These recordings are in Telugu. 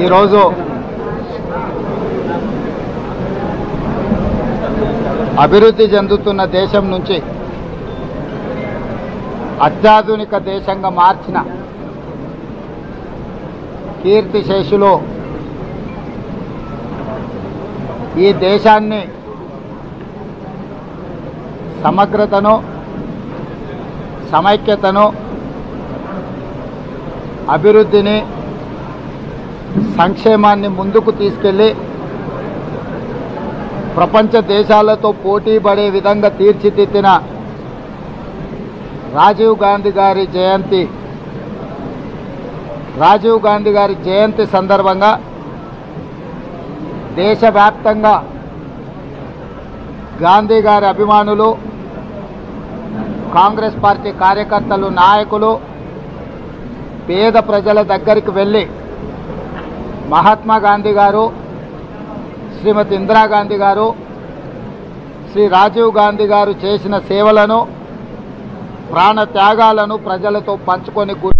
ఈరోజు అభివృద్ధి చెందుతున్న దేశం నుంచి అత్యాధునిక దేశంగా మార్చిన కీర్తిశేషులు ఈ దేశాన్ని సమగ్రతను సమైక్యతను అభివృద్ధిని సంక్షేమాన్ని ముందుకు తీసుకెళ్ళి ప్రపంచ దేశాలతో పోటీ పడే విధంగా తీర్చిదిద్దిన రాజీవ్ గాంధీ గారి జయంతి రాజీవ్ గాంధీ గారి జయంతి సందర్భంగా దేశవ్యాప్తంగా గాంధీ గారి అభిమానులు కాంగ్రెస్ పార్టీ కార్యకర్తలు నాయకులు పేద ప్రజల దగ్గరికి వెళ్ళి మహాత్మా గాంధీ గారు శ్రీమతి ఇందిరాగాంధీ గారు శ్రీ రాజీవ్ గాంధీ గారు చేసిన సేవలను ప్రాణ త్యాగాలను ప్రజలతో పంచుకొని గు-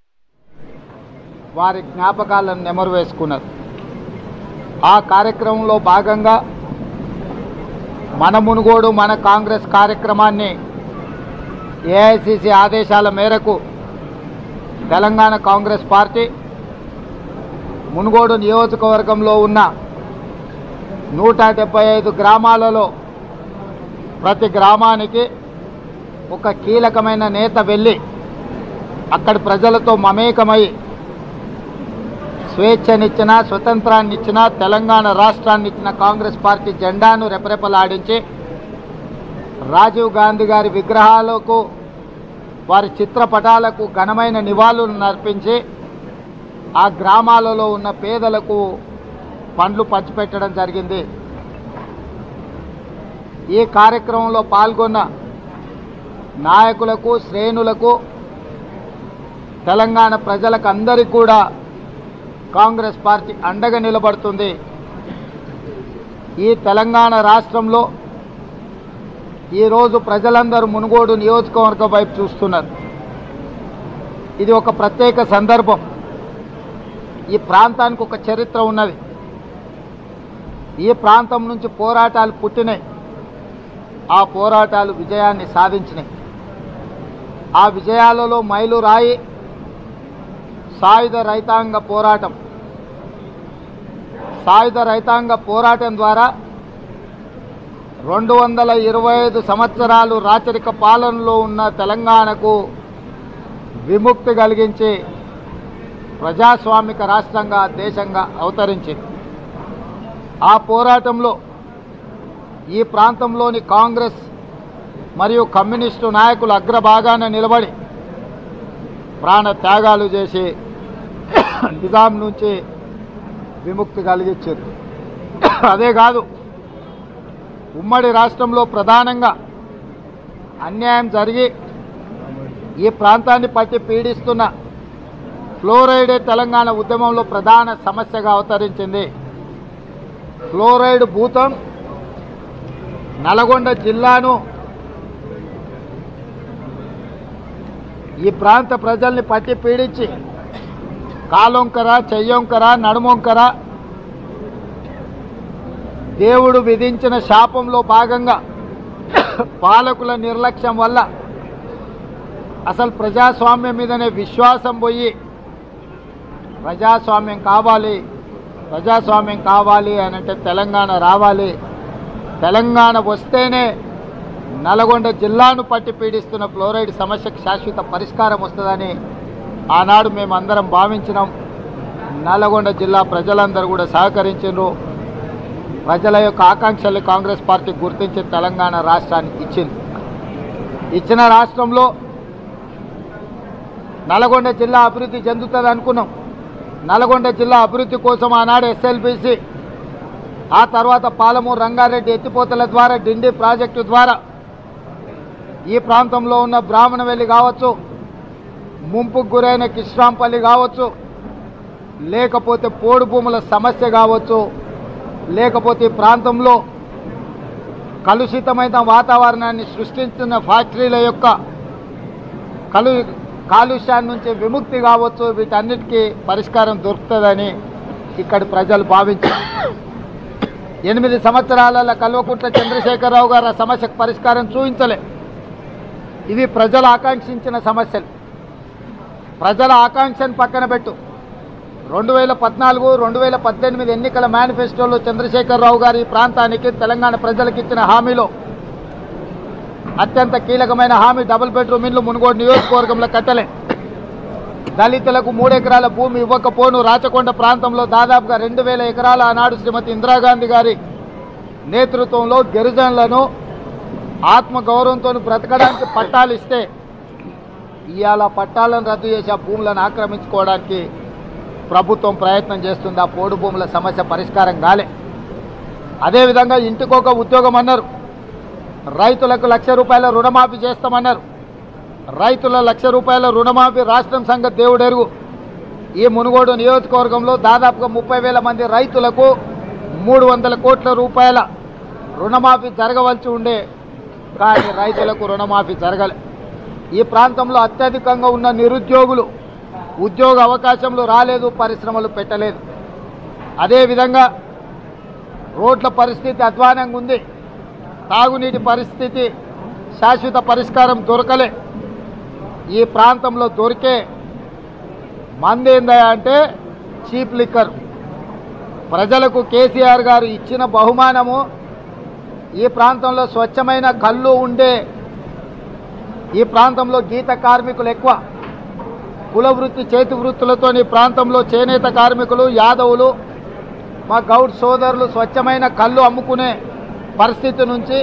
వారి జ్ఞాపకాలను నెమరు వేసుకున్నారు ఆ కార్యక్రమంలో భాగంగా మన మునుగోడు మన కాంగ్రెస్ కార్యక్రమాన్ని ఏఐసిసి ఆదేశాల మేరకు తెలంగాణ కాంగ్రెస్ పార్టీ మునుగోడు నియోజకవర్గంలో ఉన్న నూట డెబ్బై ఐదు గ్రామాలలో ప్రతి గ్రామానికి ఒక కీలకమైన నేత వెళ్ళి అక్కడి ప్రజలతో మమేకమై స్వేచ్ఛనిచ్చిన స్వతంత్రాన్ని ఇచ్చిన తెలంగాణ రాష్ట్రాన్ని ఇచ్చిన కాంగ్రెస్ పార్టీ జెండాను రెపరెపలాడించి రాజీవ్ గాంధీ గారి విగ్రహాలకు వారి చిత్రపటాలకు ఘనమైన నివాళులను అర్పించి ఆ గ్రామాలలో ఉన్న పేదలకు పండ్లు పంచిపెట్టడం జరిగింది ఈ కార్యక్రమంలో పాల్గొన్న నాయకులకు శ్రేణులకు తెలంగాణ ప్రజలకు అందరికీ కూడా కాంగ్రెస్ పార్టీ అండగా నిలబడుతుంది ఈ తెలంగాణ రాష్ట్రంలో ఈరోజు ప్రజలందరూ మునుగోడు నియోజకవర్గం వైపు చూస్తున్నారు ఇది ఒక ప్రత్యేక సందర్భం ఈ ప్రాంతానికి ఒక చరిత్ర ఉన్నది ఈ ప్రాంతం నుంచి పోరాటాలు పుట్టినాయి ఆ పోరాటాలు విజయాన్ని సాధించినాయి ఆ విజయాలలో మైలురాయి సాయుధ రైతాంగ పోరాటం సాయుధ రైతాంగ పోరాటం ద్వారా రెండు వందల ఇరవై ఐదు సంవత్సరాలు రాచరిక పాలనలో ఉన్న తెలంగాణకు విముక్తి కలిగించి ప్రజాస్వామిక రాష్ట్రంగా దేశంగా అవతరించింది ఆ పోరాటంలో ఈ ప్రాంతంలోని కాంగ్రెస్ మరియు కమ్యూనిస్టు నాయకులు అగ్రభాగాన నిలబడి ప్రాణ త్యాగాలు చేసి నిజాం నుంచి విముక్తి కలిగించారు అదే కాదు ఉమ్మడి రాష్ట్రంలో ప్రధానంగా అన్యాయం జరిగి ఈ ప్రాంతాన్ని పట్టి పీడిస్తున్న ఫ్లోరైడే తెలంగాణ ఉద్యమంలో ప్రధాన సమస్యగా అవతరించింది ఫ్లోరైడ్ భూతం నల్గొండ జిల్లాను ఈ ప్రాంత ప్రజల్ని పట్టి పీడించి కాలొంకర చెయ్యొంకర నడుమొంకర దేవుడు విధించిన శాపంలో భాగంగా పాలకుల నిర్లక్ష్యం వల్ల అసలు ప్రజాస్వామ్యం మీదనే విశ్వాసం పోయి ప్రజాస్వామ్యం కావాలి ప్రజాస్వామ్యం కావాలి అని అంటే తెలంగాణ రావాలి తెలంగాణ వస్తేనే నల్గొండ జిల్లాను పట్టి పీడిస్తున్న ఫ్లోరైడ్ సమస్యకు శాశ్వత పరిష్కారం వస్తుందని ఆనాడు మేము అందరం భావించినాం నల్గొండ జిల్లా ప్రజలందరూ కూడా సహకరించారు ప్రజల యొక్క ఆకాంక్షల్ని కాంగ్రెస్ పార్టీ గుర్తించి తెలంగాణ రాష్ట్రానికి ఇచ్చింది ఇచ్చిన రాష్ట్రంలో నల్గొండ జిల్లా అభివృద్ధి చెందుతుంది అనుకున్నాం నల్గొండ జిల్లా అభివృద్ధి కోసం ఆనాడు ఎస్ఎల్బిసి ఆ తర్వాత పాలమూరు రంగారెడ్డి ఎత్తిపోతల ద్వారా డిండి ప్రాజెక్టు ద్వారా ఈ ప్రాంతంలో ఉన్న బ్రాహ్మణవెల్లి కావచ్చు ముంపుకు గురైన కిష్రాంపల్లి కావచ్చు లేకపోతే పోడు భూముల సమస్య కావచ్చు లేకపోతే ఈ ప్రాంతంలో కలుషితమైన వాతావరణాన్ని సృష్టించిన ఫ్యాక్టరీల యొక్క కలు కాలుష్యాన్ని నుంచి విముక్తి కావచ్చు వీటన్నిటికీ పరిష్కారం దొరుకుతుందని ఇక్కడి ప్రజలు భావించారు ఎనిమిది సంవత్సరాల కల్వకుంట్ల చంద్రశేఖరరావు గారు ఆ సమస్యకు పరిష్కారం చూపించలే ఇవి ప్రజలు ఆకాంక్షించిన సమస్యలు ప్రజల ఆకాంక్షను పక్కన పెట్టు రెండు వేల పద్నాలుగు రెండు వేల పద్దెనిమిది ఎన్నికల మేనిఫెస్టోలో చంద్రశేఖరరావు గారు ఈ ప్రాంతానికి తెలంగాణ ప్రజలకు ఇచ్చిన హామీలో అత్యంత కీలకమైన హామీ డబుల్ బెడ్రూమ్ ఇల్లు మునుగోడు నియోజకవర్గంలో కట్టలే దళితులకు మూడు ఎకరాల భూమి ఇవ్వకపోను రాచకొండ ప్రాంతంలో దాదాపుగా రెండు వేల ఎకరాల ఆనాడు శ్రీమతి ఇందిరాగాంధీ గారి నేతృత్వంలో గిరిజనులను ఆత్మగౌరవంతో బ్రతకడానికి పట్టాలు ఇస్తే ఇవాళ పట్టాలను రద్దు చేసి ఆ భూములను ఆక్రమించుకోవడానికి ప్రభుత్వం ప్రయత్నం చేస్తుంది ఆ పోడు భూముల సమస్య పరిష్కారం కాలే అదేవిధంగా ఇంటికొక ఉద్యోగం అన్నారు రైతులకు లక్ష రూపాయల రుణమాఫీ చేస్తామన్నారు రైతుల లక్ష రూపాయల రుణమాఫీ రాష్ట్రం సంగతి దేవుడెరుగు ఈ మునుగోడు నియోజకవర్గంలో దాదాపుగా ముప్పై వేల మంది రైతులకు మూడు వందల కోట్ల రూపాయల రుణమాఫీ జరగవలసి ఉండే కానీ రైతులకు రుణమాఫీ జరగలే ఈ ప్రాంతంలో అత్యధికంగా ఉన్న నిరుద్యోగులు ఉద్యోగ అవకాశములు రాలేదు పరిశ్రమలు పెట్టలేదు అదేవిధంగా రోడ్ల పరిస్థితి అధ్వానంగా ఉంది తాగునీటి పరిస్థితి శాశ్వత పరిష్కారం దొరకలే ఈ ప్రాంతంలో దొరికే మంది ఏందా అంటే చీప్ లిక్కర్ ప్రజలకు కేసీఆర్ గారు ఇచ్చిన బహుమానము ఈ ప్రాంతంలో స్వచ్ఛమైన కళ్ళు ఉండే ఈ ప్రాంతంలో గీత కార్మికులు ఎక్కువ కుల వృత్తి చేతి వృత్తులతో ఈ ప్రాంతంలో చేనేత కార్మికులు యాదవులు మా గౌడ్ సోదరులు స్వచ్ఛమైన కళ్ళు అమ్ముకునే పరిస్థితి నుంచి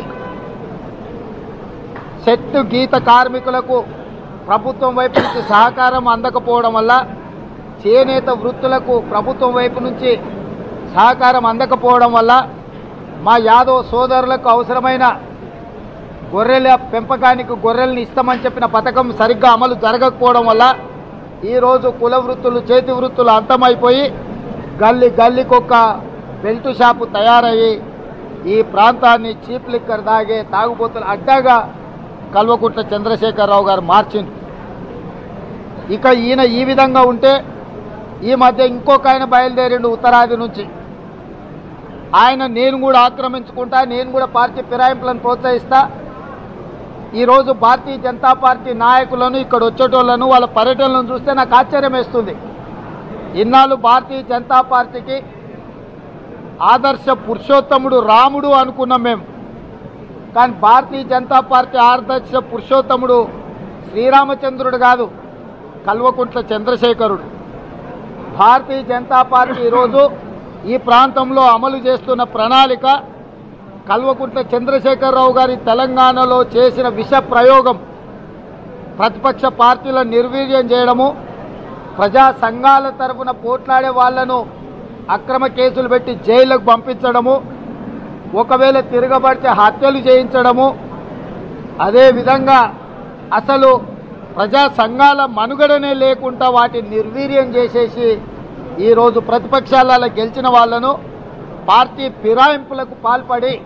చెట్టు గీత కార్మికులకు ప్రభుత్వం వైపు నుంచి సహకారం అందకపోవడం వల్ల చేనేత వృత్తులకు ప్రభుత్వం వైపు నుంచి సహకారం అందకపోవడం వల్ల మా యాదవ్ సోదరులకు అవసరమైన గొర్రెల పెంపకానికి గొర్రెల్ని ఇస్తామని చెప్పిన పథకం సరిగ్గా అమలు జరగకపోవడం వల్ల ఈరోజు కుల వృత్తులు చేతి వృత్తులు అంతమైపోయి గల్లి గల్లికొక్క బెల్ట్ షాపు తయారయ్యి ఈ ప్రాంతాన్ని చీప్ లిక్కర్ తాగే తాగుబోతులు అడ్డాగా కల్వకుంట్ల చంద్రశేఖరరావు గారు మార్చింది ఇక ఈయన ఈ విధంగా ఉంటే ఈ మధ్య ఇంకొక ఆయన బయలుదేరిండు ఉత్తరాది నుంచి ఆయన నేను కూడా ఆక్రమించుకుంటా నేను కూడా పార్టీ ఫిరాయింపులను ప్రోత్సహిస్తా ఈరోజు భారతీయ జనతా పార్టీ నాయకులను ఇక్కడ వచ్చేటోళ్ళను వాళ్ళ పర్యటనలను చూస్తే నాకు ఆశ్చర్యం వేస్తుంది ఇన్నాళ్ళు భారతీయ జనతా పార్టీకి ఆదర్శ పురుషోత్తముడు రాముడు అనుకున్నాం మేము కానీ భారతీయ జనతా పార్టీ ఆదర్శ పురుషోత్తముడు శ్రీరామచంద్రుడు కాదు కల్వకుంట్ల చంద్రశేఖరుడు భారతీయ జనతా పార్టీ ఈరోజు ఈ ప్రాంతంలో అమలు చేస్తున్న ప్రణాళిక కల్వకుంట్ల చంద్రశేఖరరావు గారి తెలంగాణలో చేసిన విష ప్రయోగం ప్రతిపక్ష పార్టీలను నిర్వీర్యం చేయడము ప్రజా సంఘాల తరఫున పోట్లాడే వాళ్లను అక్రమ కేసులు పెట్టి జైలుకు పంపించడము ఒకవేళ తిరగబడితే హత్యలు చేయించడము అదేవిధంగా అసలు ప్రజా సంఘాల మనుగడనే లేకుండా వాటిని నిర్వీర్యం చేసేసి ఈరోజు ప్రతిపక్షాలలో గెలిచిన వాళ్ళను పార్టీ ఫిరాయింపులకు పాల్పడి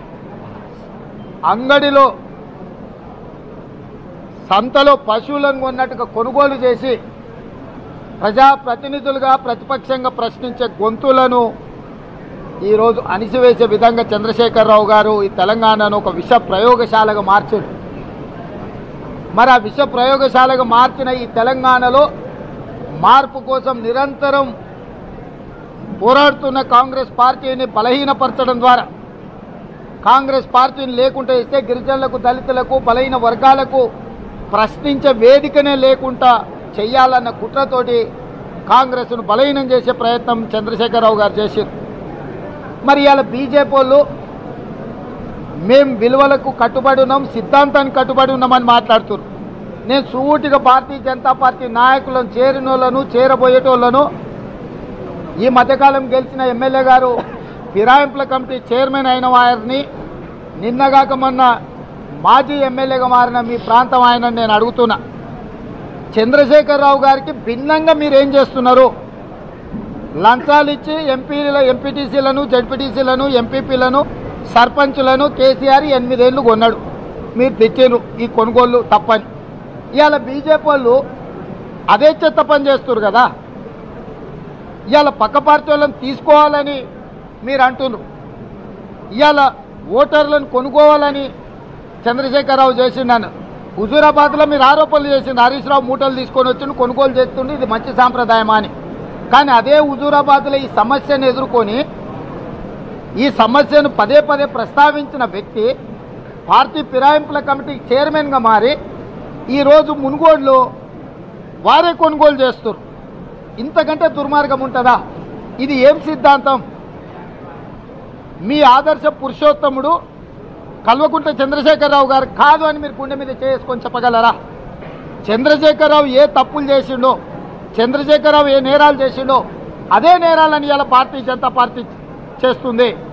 అంగడిలో సంతలో పశువులను కొన్నట్టుగా కొనుగోలు చేసి ప్రజాప్రతినిధులుగా ప్రతిపక్షంగా ప్రశ్నించే గొంతులను ఈరోజు అణిసివేసే విధంగా చంద్రశేఖరరావు గారు ఈ తెలంగాణను ఒక విష ప్రయోగశాలగా మార్చారు మరి ఆ విష ప్రయోగశాలగా మార్చిన ఈ తెలంగాణలో మార్పు కోసం నిరంతరం పోరాడుతున్న కాంగ్రెస్ పార్టీని బలహీనపరచడం ద్వారా కాంగ్రెస్ పార్టీని లేకుండా ఇస్తే గిరిజనులకు దళితులకు బలహీన వర్గాలకు ప్రశ్నించే వేదికనే లేకుండా చెయ్యాలన్న కుట్రతోటి కాంగ్రెస్ను బలహీనం చేసే ప్రయత్నం చంద్రశేఖరరావు గారు చేశారు మరి ఇవాళ బీజేపీ వాళ్ళు మేం విలువలకు కట్టుబడి ఉన్నాం సిద్ధాంతానికి కట్టుబడి ఉన్నామని మాట్లాడుతున్నారు నేను సూటిగా భారతీయ జనతా పార్టీ నాయకులను చేరినోళ్ళను చేరబోయేటోళ్ళను ఈ మధ్యకాలం గెలిచిన ఎమ్మెల్యే గారు ఫిరాయింపుల కమిటీ చైర్మన్ అయిన వారిని నిన్నగాక మొన్న మాజీ ఎమ్మెల్యేగా మారిన మీ ప్రాంతం ఆయన నేను అడుగుతున్నా చంద్రశేఖరరావు గారికి భిన్నంగా మీరు ఏం చేస్తున్నారు లంచాలు ఇచ్చి ఎంపీల ఎంపీటీసీలను జడ్పీటీసీలను ఎంపీపీలను సర్పంచులను కేసీఆర్ ఎనిమిదేళ్ళు కొన్నాడు మీరు తెచ్చారు ఈ కొనుగోళ్ళు తప్పని ఇవాళ బీజేపీ వాళ్ళు అదే చెత్త పని చేస్తారు కదా ఇవాళ పక్క పార్టీ వాళ్ళని తీసుకోవాలని మీరు అంటున్నారు ఇవాళ ఓటర్లను కొనుక్కోవాలని చంద్రశేఖరరావు చేసిండను హుజూరాబాద్లో మీరు ఆరోపణలు చేసిండు హరీష్ రావు మూటలు తీసుకొని వచ్చిండు కొనుగోలు చేస్తుండే ఇది మంచి సాంప్రదాయమా అని కానీ అదే హుజూరాబాద్లో ఈ సమస్యను ఎదుర్కొని ఈ సమస్యను పదే పదే ప్రస్తావించిన వ్యక్తి పార్టీ ఫిరాయింపుల కమిటీకి చైర్మన్గా మారి ఈరోజు మునుగోడులో వారే కొనుగోలు చేస్తారు ఇంతకంటే దుర్మార్గం ఉంటుందా ఇది ఏం సిద్ధాంతం మీ ఆదర్శ పురుషోత్తముడు కల్వకుంట్ల చంద్రశేఖరరావు గారు కాదు అని మీరు గుండె మీద చేసుకొని చెప్పగలరా చంద్రశేఖరరావు ఏ తప్పులు చేసిండో చంద్రశేఖరరావు ఏ నేరాలు చేసిండో అదే నేరాలని ఇలా భారతీయ జనతా పార్టీ చేస్తుంది